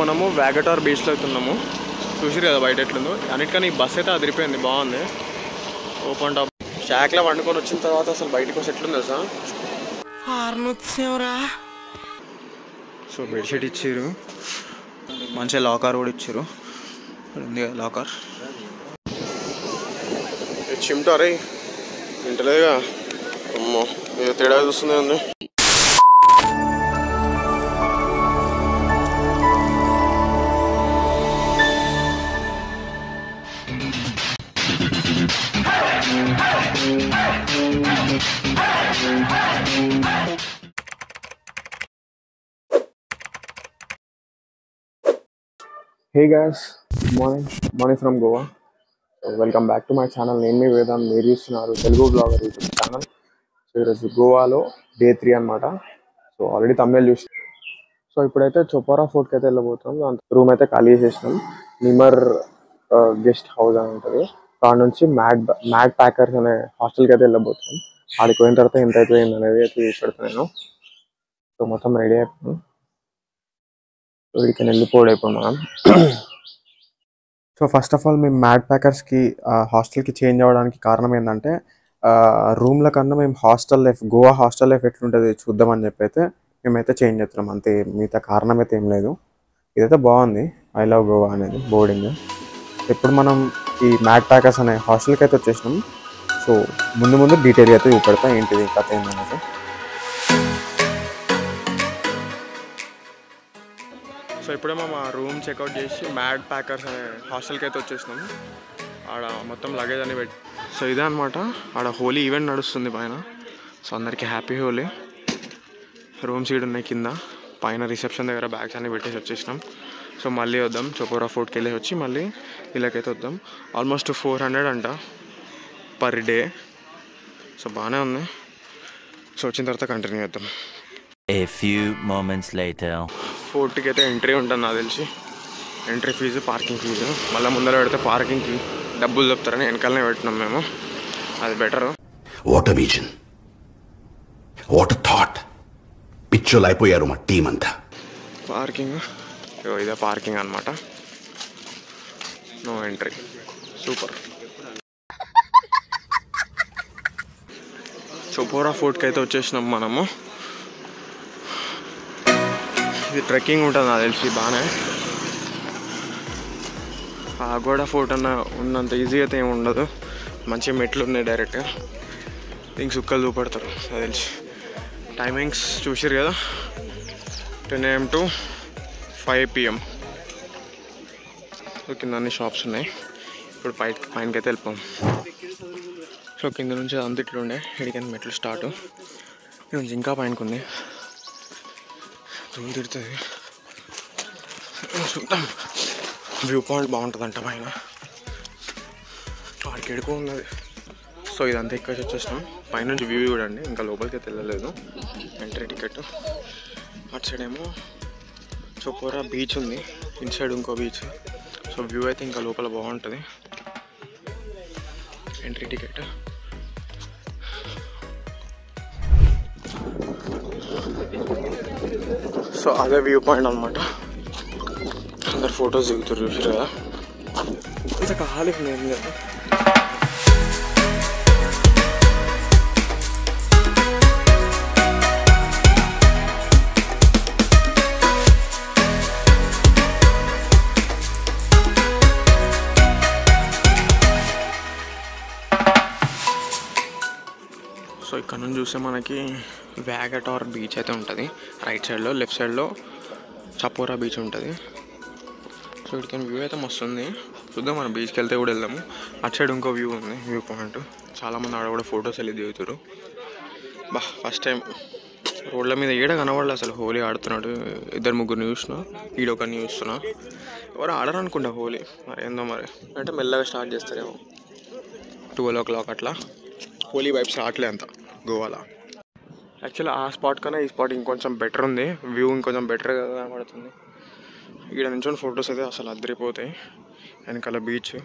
మనము వ్యాగటార్ బీచ్లో అవుతున్నాము చూసిరు కదా బయట ఎట్లుందో అన్నిటికన్నా ఈ బస్ అయితే అదిరిపోయింది బాగుంది ఓపెన్ టాప్ షాక్లో వండుకొని వచ్చిన తర్వాత అసలు బయటకు వచ్చి ఎట్లుంది తెలుసా సో బెడ్షీట్ ఇచ్చారు మంచిగా లాకర్ కూడా ఇచ్చారు ఇక్కడ ఉంది కదా లాకర్ చిమ్టా అరే వింటలేదుగా అమ్మో ఏదో తేడా చూస్తుంది అండి hey guys good morning morning from Goa welcome back to my channel నేను మీ వేదాంత్ మీరు చూస్తున్నారు Telugu blogger YouTube channel so ఈరోజు గోవాలో డే త్రీ అనమాట సో ఆల్రెడీ తమిళ చూసి సో ఇప్పుడైతే చొపారా ఫోర్ట్కి అయితే వెళ్ళబోతున్నాం రూమ్ అయితే ఖాళీ చేసేసినాం నిమర్ గెస్ట్ హౌస్ అని ఉంటుంది అక్కడ నుంచి మ్యాడ్ మ్యాడ్ ప్యాకర్స్ అనే హాస్టల్కి అయితే వెళ్ళబోతున్నాం ఆడికి పోయిన తర్వాత ఎంత అయిపోయింది అనేది అయితే చూసి పెడతాను సో మొత్తం రెడీ అయిపోయాను సో వీడికి వెళ్ళిపోవడం అయిపోయాం మనం సో ఫస్ట్ ఆఫ్ ఆల్ మేము మ్యాడ్ ప్యాకర్స్కి హాస్టల్కి చేంజ్ అవ్వడానికి కారణం ఏంటంటే రూమ్ల కన్నా మేము hostel life Goa hostel life ఎట్లుంటుంది చూద్దామని చెప్పి అయితే మేమైతే చేంజ్ అవుతున్నాం అంతే మిగతా కారణం అయితే ఏం లేదు ఇదైతే బాగుంది ఐ లవ్ గోవా అనేది బోర్డింగ్ ఇప్పుడు మనం ఈ మ్యాడ్ ప్యాకర్స్ అనే హాస్టల్కి అయితే వచ్చేసినాం సో ముందు ముందు డీటెయిల్ అయితే చూపెడతా ఏంటిది కథ ఏంటనేది సో ఇప్పుడేమో మా రూమ్ చెక్అవుట్ చేసి మ్యాడ్ ప్యాకర్స్ అనే హాస్టల్కి అయితే వచ్చేసినాం ఆడ మొత్తం లగేజ్ అని పెట్టి సో ఇదే అనమాట ఆడ హోలీ ఈవెంట్ నడుస్తుంది పైన సో అందరికీ హ్యాపీ హోలీ రూమ్ సీడ్ ఉన్నాయి కింద పైన రిసెప్షన్ దగ్గర బ్యాగ్స్ అన్ని పెట్టేసి వచ్చేసినాం సో మళ్ళీ వద్దాం చోపోరా ఫోర్ట్కి వెళ్ళి వచ్చి మళ్ళీ ఇలాకైతే వద్దాం ఆల్మోస్ట్ ఫోర్ హండ్రెడ్ అంట పర్ డే సో బాగానే ఉంది సో వచ్చిన తర్వాత కంటిన్యూ చేద్దాం A few moments later. ఫోర్ట్కి అయితే ఎంట్రీ ఉంటుంది నాకు తెలిసి ఎంట్రీ ఫీజు పార్కింగ్ ఫీజు మళ్ళీ ముందర పెడితే పార్కింగ్కి డబ్బులు చెప్తారని వెనకాలనే పెట్టినాం మేము అది better what a vision what a thought పిచ్చోలు అయిపోయారు మా టీం అంతా పార్కింగ్ ఇగో ఇదే పార్కింగ్ అనమాట నో ఎంట్రీ సూపర్ చొపోరా ఫోర్ట్కి అయితే వచ్చేసినాం మనము ఇది ట్రెక్కింగ్ ఉంటుంది నాకు తెలిసి బాగానే ఆ గోడ ఫోర్ట్ అన్న ఉన్నంత ఈజీ అయితే ఏమి ఉండదు మంచి మెట్లు ఉన్నాయి డైరెక్ట్గా దీనికి సుక్కలు చూపెడతారు నాకు తెలిసి టైమింగ్స్ చూసారు కదా ten A M to five P కింద అన్ని షాప్స్ ఉన్నాయి ఇప్పుడు పై పైనకి అయితే వెళ్ళిపోం సో కింద నుంచి అంత ఇట్లా ఉండే ఇడికని మెట్లు స్టార్ట్ ఇక్కడ నుంచి ఇంకా పైనకు ఉంది దూరం తిడుతుంది చూద్దాం వ్యూ పాయింట్ బాగుంటుందంట పైన వాడికి ఎడుకో ఉన్నది సో ఇదంతా ఎక్కేసి వచ్చేసినాం పైనుంచి వ్యూ చూడండి ఇంకా లోపలికి అయితే వెళ్ళలేదు ఎంట్రీ టికెట్ అటు సైడ్ ఏమో చోపోరా బీచ్ ఉంది ఇన్ సైడ్ ఇంకో బీచ్ సో వ్యూ అయితే ఇంకా లోపల బాగుంటుంది ఎంట్రీ టికెట్ సో అదే వ్యూ పాయింట్ అనమాట అందరు ఫొటోస్ దిగుతారు చూసారు కదా ఇంత ఖాళీ ఉంది కదా సో ఇక్కడ నుంచి చూస్తే మనకి వ్యాగటార్ బీచ్ అయితే ఉంటుంది రైట్ సైడ్లో లెఫ్ట్ సైడ్లో చపోరా బీచ్ ఉంటుంది సో ఇక్కడికి వ్యూ అయితే మస్తు ఉంది చూద్దాం మనం బీచ్కి వెళ్తే కూడా వెళ్దాము అటు సైడ్ ఇంకో వ్యూ ఉంది వ్యూ పాయింట్ చాలామంది ఆడ కూడా ఫొటోస్ వెళ్ళి దిగుతారు బా ఫస్ట్ టైం రోడ్ల మీద ఈడ కనబడలే అసలు హోలీ ఆడుతున్నాడు ఇద్దరు ముగ్గురు చూసిన ఈడొకరిని చూస్తున్నా ఎవరు ఆడరు అనుకుంటా హోలీ మరి ఏందో మరి అంటే మెల్లగా స్టార్ట్ చేస్తారేమో ట్వెల్వ్ ఓ క్లాక్ అట్లా హోలీ వైబ్స్ రావట్లే అంత గోవాలో యాక్చువల్లీ ఆ స్పాట్ కన్నా ఈ స్పాట్ ఇంకొంచెం బెటర్ ఉంది వ్యూ ఇంకొంచెం బెటర్గా కనబడుతుంది ఇక్కడ నుంచి ఫొటోస్ అయితే అసలు అద్దరిపోతాయి వెనకాల బీచ్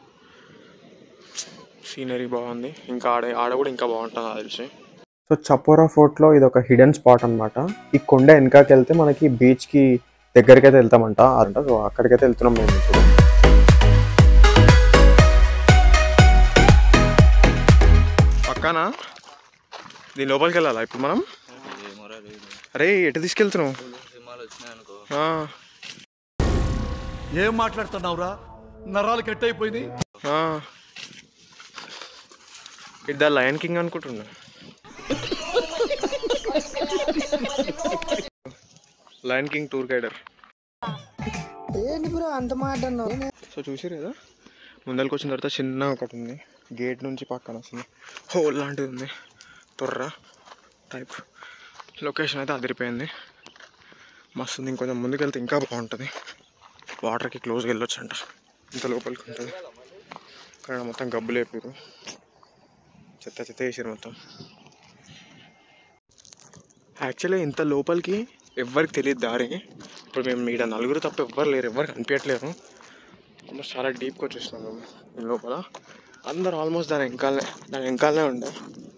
సీనరీ బాగుంది ఇంకా ఆడ ఆడ కూడా ఇంకా బాగుంటుంది నాకు తెలిసి సో చపోరా ఫోర్ట్లో ఇది ఒక హిడెన్ స్పాట్ అనమాట ఈ కొండ వెనకాకి వెళ్తే మనకి బీచ్కి దగ్గరికి అయితే వెళ్తామంట అంట సో అక్కడికైతే వెళ్తున్నాం మేము ఇప్పుడు పక్కన దీని లోపలికి వెళ్ళాలా ఇప్పుడు మనం అరే ఎటు తీసుకెళ్తున్నావు ఆ, ఏం మాట్లాడుతున్నావురా నరాలు కట్ అయిపోయినాయి ఆ. ఇది ద లయన్ కింగ్ అనుకుంటున్నా lion king tour guider so చూసారు కదా ముందరికి వచ్చిన తర్వాత చిన్న ఒకటి ఉంది గేట్ నుంచి పక్కన వస్తుంది హోల్ లాంటిది ఉంది తొర్ర టైప్ లొకేషన్ అయితే అదిరిపోయింది మస్తు ఉంది ఇంకొంచెం ముందుకు వెళ్తే ఇంకా బాగుంటుంది వాటర్కి క్లోజ్గా వెళ్ళొచ్చు అంట ఇంత లోపలికి ఉంటుంది ఇక్కడ మొత్తం గబ్బు లేపారు చెత్త చెత్త వేసారు మొత్తం యాక్చువల్లీ ఇంత లోపలికి ఎవ్వరికి తెలియదు దారి ఇప్పుడు మేము ఇక్కడ నలుగురు తప్ప ఎవ్వరు లేరు ఎవ్వరు కనిపించట్లేరు ఆల్మోస్ట్ చాలా డీప్గా వచ్చేసినాం మేము ఈ లోపల అందరు ఆల్మోస్ట్ దాని వెనకాలనే దాని వెనకాలనే ఉండే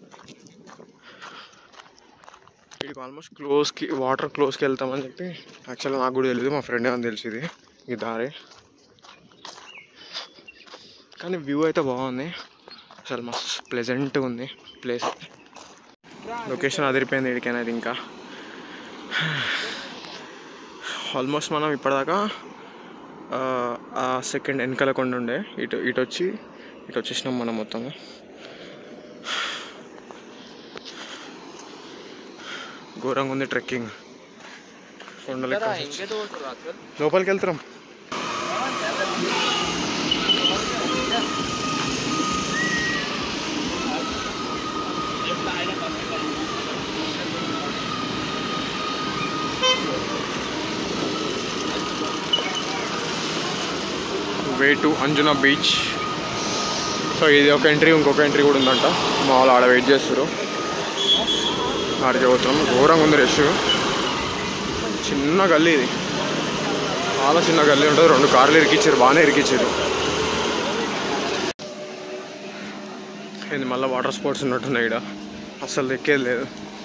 వీడికి ఆల్మోస్ట్ క్లోజ్కి వాటర్ క్లోజ్కి వెళ్తామని చెప్పి యాక్చువల్గా నాకు కూడా తెలియదు మా ఫ్రెండ్ అని తెలిసింది ఈ దారి కానీ వ్యూ అయితే బాగుంది అసలు మస్తు ప్లెజెంట్గా ఉంది ప్లేస్ లొకేషన్ అదిరిపోయింది ఇడికైనా ఇది ఇంకా ఆల్మోస్ట్ మనం ఇప్పటిదాకా ఆ, ఆ సెకండ్ వెనకాల కొండ ఉండే ఇటు ఇటు వచ్చి ఇటు వచ్చేసినాం మనం మొత్తము ఘోరంగా ఉంది ట్రెక్కింగ్ కొండలు ఎక్కువ. లోపలికి వెళ్తున్నాం way to Anjuna beach so ఇది ఒక ఎంట్రీ ఇంకొక ఎంట్రీ కూడా ఉందంట మా వాళ్ళు ఆడ వెయిట్ చేస్తారు ఆడికి పోతున్నాం ఘోరంగా ఉంది రష్ చిన్న గల్లీ ఇది చాలా చిన్న గల్లీ ఉంటుంది రెండు కార్లు ఇరికిచ్చారు బాగానే ఇరికిచ్చారు ఇది మళ్ళీ వాటర్ స్పోర్ట్స్ ఉన్నట్టున్నాయి ఇక్కడ అస్సలు ఎక్కేది లేదు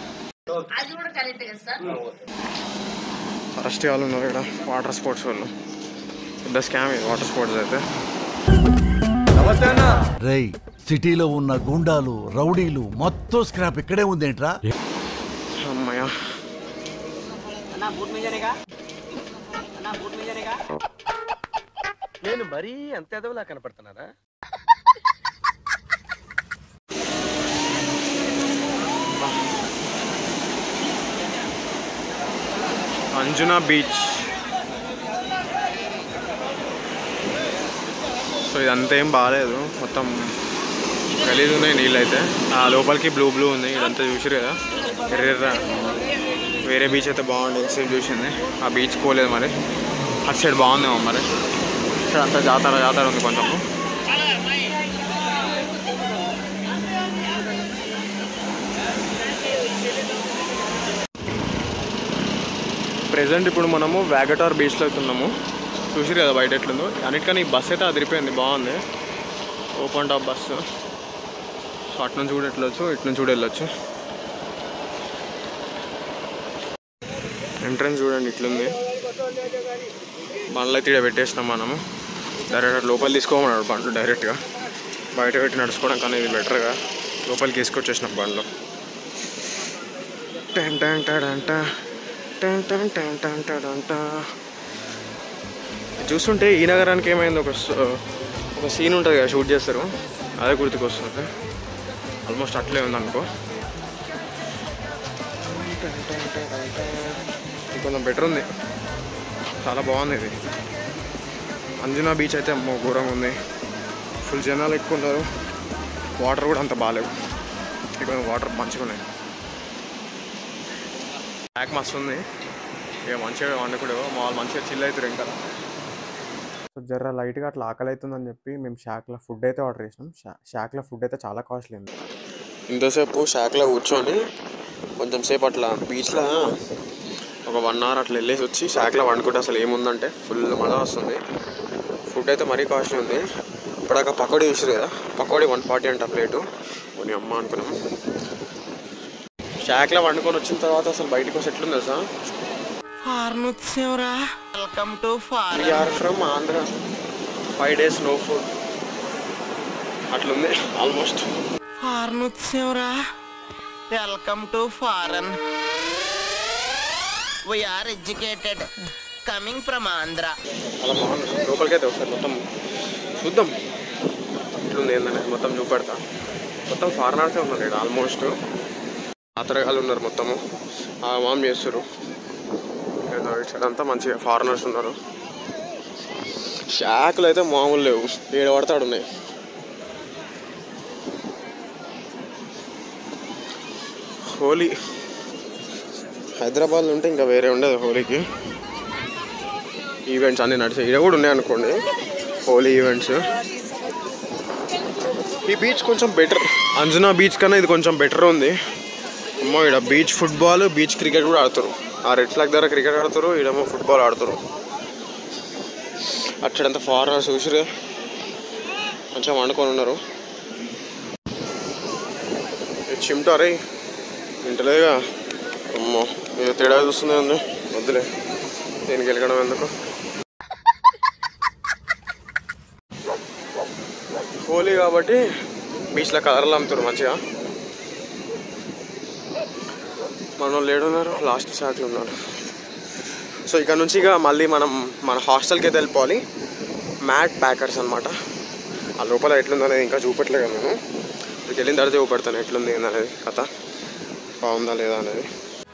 ఫస్ట్ వాళ్ళు ఉన్నారు ఇక్కడ వాటర్ స్పోర్ట్స్ వాళ్ళు పెద్ద స్కామ్ ఇది వాటర్ స్పోర్ట్స్ అయితే రేయ్ సిటీలో ఉన్న గుండాలు రౌడీలు మొత్తం స్క్రాప్ ఇక్కడే ఉందేంట్రా అమ్మయ్య నేను మరీ అంత ఎదవలా కనపడుతున్నారా అంజునా బీచ్ సో ఇదంతా ఏం బాగాలేదు మొత్తం గలీజ్ ఉన్నాయి నీళ్ళు అయితే ఆ లోపలికి బ్లూ బ్లూ ఉంది ఇదంతా చూసారు కదా ఎర్ర వేరే బీచ్ అయితే బాగుంది సేపు చూసింది ఆ బీచ్ పోలేదు మరి అటు సైడ్ బాగుందేమో మరి ఇక్కడ అంతా జాతర జాతర ఉంది కొంచెము ప్రెసెంట్ ఇప్పుడు మనము వ్యాగటార్ బీచ్లో ఉన్నాము చూసిరు కదా బయట ఎట్లుందో అన్నిటికన్నా ఈ బస్ అయితే అదిరిపోయింది బాగుంది ఓపెన్ టాప్ బస్సు సో అటు నుంచి కూడా వెళ్ళొచ్చు ఇటు నుంచి కూడా వెళ్ళొచ్చు ఎంట్రన్స్ చూడండి ఇట్లుంది బండ్లు అయితే ఇక్కడ పెట్టేసినాం మనము డైరెక్ట్ లోపల తీసుకోమన్నాడు బండ్లు డైరెక్ట్గా బయట పెట్టి నడుచుకోవడం కానీ ఇది బెటర్గా లోపలికి తీసుకొచ్చేసినాం బండ్లు టన్ టన్ టడంట టన్ టన్ టన్ టన్ టడంట చూస్తుంటే ఈ నగరానికి ఏమైంది ఒక స- ఒక సీన్ ఉంటుంది కదా షూట్ చేస్తారు అదే గుర్తుకొస్తుంది ఆల్మోస్ట్ అట్లే ఉంది అనుకో ఇది కొంచెం బెటర్ ఉంది చాలా బాగుంది ఇది అంజనా బీచ్ అయితే అమ్మో ఘోరంగా ఉంది ఫుల్ జనాలు ఎక్కువ ఉన్నారు వాటర్ కూడా అంత బాగాలేవు ఇక్కడ వాటర్ మంచిగా ఉన్నాయి బ్యాక్ మస్తు ఉంది ఇక మంచిగా వండుకుడు మా వాళ్ళు మంచిగా చిల్ అవుతారు ఇంకా సో జర్ర లైట్గా అట్లా ఆకలి అవుతుందని చెప్పి మేము షాక్లో ఫుడ్ అయితే ఆర్డర్ చేసినాం షా షాక్లో ఫుడ్ అయితే చాలా కాస్ట్లీ ఉంది ఇంతసేపు షాక్లో కూర్చొని కొంచెం సేపు అట్లా బీచ్లో ఒక వన్ అవర్ అట్లా వెళ్ళేసి వచ్చి షాక్లో వండుకుంటే అసలు ఏముందంటే ఫుల్ మజా వస్తుంది ఫుడ్ అయితే మరీ కాస్ట్లీ ఉంది ఇప్పటిదాకా పకోడీ చూసారు కదా పకోడీ వన్ ఫార్టీ అంట ప్లేటు కొన్ని అమ్మ అనుకున్నాం షాక్లో వండుకొని వచ్చిన తర్వాత అసలు బయటకు వచ్చి ఎట్లుంది తెలుసా welcome to foreign we're from Andhra five days no food అట్లుంది ఆల్మోస్ట్ ఫారెన్ వచ్చావురా welcome to foreign we're educated coming from Andhra అలా బాగుంది లోపలికి అయితే ఒకసారి మొత్తం చూద్దాం ఇట్లుంది ఏందనేది మొత్తం చూపెడతా మొత్తం ఫారినర్సే ఉన్నారు ఇక్కడ ఆల్మోస్ట్ ఆతరగాలు ఉన్నారు మొత్తము ఆ మామ్ చేస్తారు ఏదో ఇటు సైడ్ అంతా మంచిగా ఫారినర్స్ ఉన్నారు షాకులు అయితే మామూలు లేవు ఏడు పడతాడు ఉన్నాయి హోలీ హైదరాబాద్లో ఉంటే ఇంకా వేరే ఉండదు హోలీకి ఈవెంట్స్ అన్నీ నడిచాయి ఇక్కడ కూడా ఉన్నాయి అనుకోండి హోలీ ఈవెంట్స్ ఈ బీచ్ కొంచెం బెటర్ అంజనా బీచ్ కన్నా ఇది కొంచెం బెటర్ ఉంది అమ్మో ఇక్కడ బీచ్ ఫుట్బాల్ బీచ్ క్రికెట్ కూడా ఆడతారు ఆ రెడ్ ఫ్లాగ్ దగ్గర క్రికెట్ ఆడతారు ఈడేమో ఫుట్బాల్ ఆడతారు అక్కడంతా ఫారినర్స్ చూసిరే మంచిగా వండుకొని ఉన్నారు చిమ్ట అరే వింటలేదుగా అమ్మో ఏదో తేడా చూస్తుంది అండి వద్దులే దీనికి వెళ్ళడం ఎందుకు హోలీ కాబట్టి బీచ్లో కలర్లు అమ్ముతారు మంచిగా మన వాళ్ళు ఏడున్నారు లాస్ట్ షాట్లు ఉన్నారు సో ఇక్కడ నుంచి ఇక మళ్ళీ మనం మన హాస్టల్కి అయితే వెళ్ళిపోవాలి మ్యాట్ ప్యాకర్స్ అనమాట ఆ లోపల ఎట్లుంది అనేది ఇంకా చూపెట్టలేదు నేను ఇక్కడికి వెళ్ళిన తర్వాత చూపెడతాను ఎట్లుంది ఏందనేది కథ బాగుందా లేదా అనేది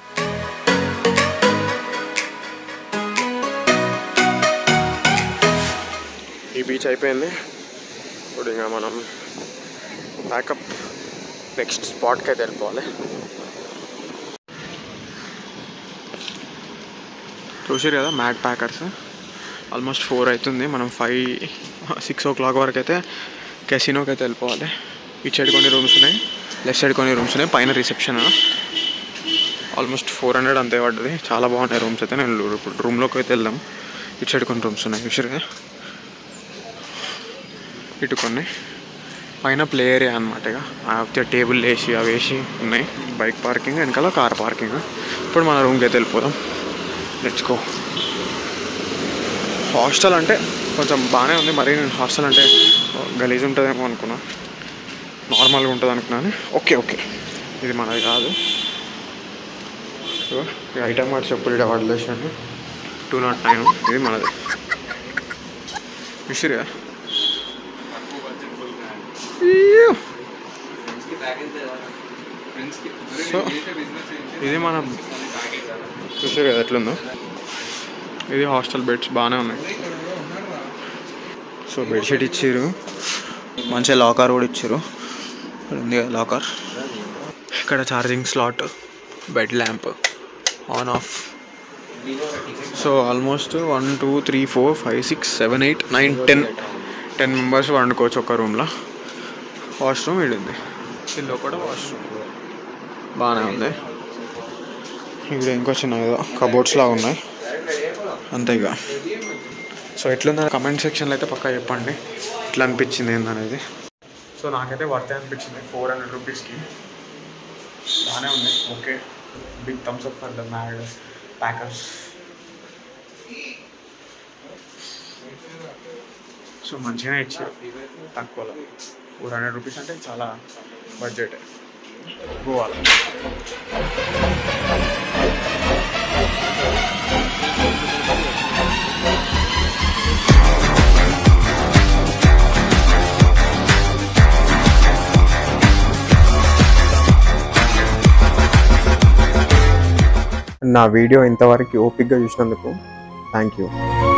ఈ బీచ్ అయిపోయింది ఇప్పుడు ఇంకా మనం ప్యాకప్ నెక్స్ట్ స్పాట్కి అయితే వెళ్ళిపోవాలి చూసారు కదా మ్యాట్ ప్యాకర్స్ ఆల్మోస్ట్ ఫోర్ అవుతుంది మనం ఫైవ్ సిక్స్ ఓ క్లాక్ వరకు అయితే కెసినోకి అయితే వెళ్ళిపోవాలి ఇటు సైడ్ కొన్ని రూమ్స్ ఉన్నాయి లెఫ్ట్ సైడ్ కొన్ని రూమ్స్ ఉన్నాయి పైన రిసెప్షన్ ఆల్మోస్ట్ ఫోర్ హండ్రెడ్ అంతే పడ్డది చాలా బాగున్నాయి రూమ్స్ అయితే నేను ఇప్పుడు రూమ్లోకి అయితే వెళ్దాం ఇటు సైడ్ కొన్ని రూమ్స్ ఉన్నాయి చూసారు ఇటు కొన్ని పైన ప్లే ఏరియా అనమాట ఇక ఆ టేబుల్ వేసి అవి వేసి ఉన్నాయి బైక్ పార్కింగ్ వెనకాల కార్ పార్కింగ్ ఇప్పుడు మన రూమ్కి అయితే వెళ్ళిపోదాం లెట్స్ గో హాస్టల్ అంటే కొంచెం బాగానే ఉంది మరి నేను హాస్టల్ అంటే గలీజ్ ఉంటుందేమో అనుకున్నా నార్మల్గా ఉంటుంది అనుకున్నాను ఓకే ఓకే ఇది మనది కాదు సో ఈ ఐటమ్ వాటి చెప్పులు ఇక్కడ వదిలేసాను టూ నాట్ నైన్ ఇది మనది విసిరిగా సో ఇది మన చూసారు కదా ఎట్లుందో ఇది హాస్టల్ బెడ్స్ బాగానే ఉన్నాయి సో బెడ్షీట్ ఇచ్చారు మంచిగా లాకర్ కూడా ఇచ్చారు ఇక్కడ ఉంది కదా లాకర్ ఇక్కడ charging slot bed lamp on off so almost one two three four five six seven eight nine ten ten members వండుకోవచ్చు ఒక రూమ్లో వాష్రూమ్ ఉంది ఇందులో కూడా వాష్రూమ్ బాగానే ఉంది ఇక్కడ ఇంకో చిన్న ఏదో కబోర్డ్స్ లాగా ఉన్నాయి అంతే ఇక సో ఎట్లుందో కమెంట్ సెక్షన్లో అయితే పక్కా చెప్పండి ఎట్లా అనిపించింది ఏందనేది సో నాకైతే వర్తే అనిపించింది ఫోర్ హండ్రెడ్ రూపీస్కి బాగానే ఉంది okay big thumbs up for the mad packers so మంచిగానే ఇచ్చారు తక్కువలో ఫోర్ హండ్రెడ్ రూపీస్ అంటే చాలా బడ్జెట్ గోవాలో నా వీడియో ఇంతవరకు ఓపిక్గా చూసినందుకు థ్యాంక్ యూ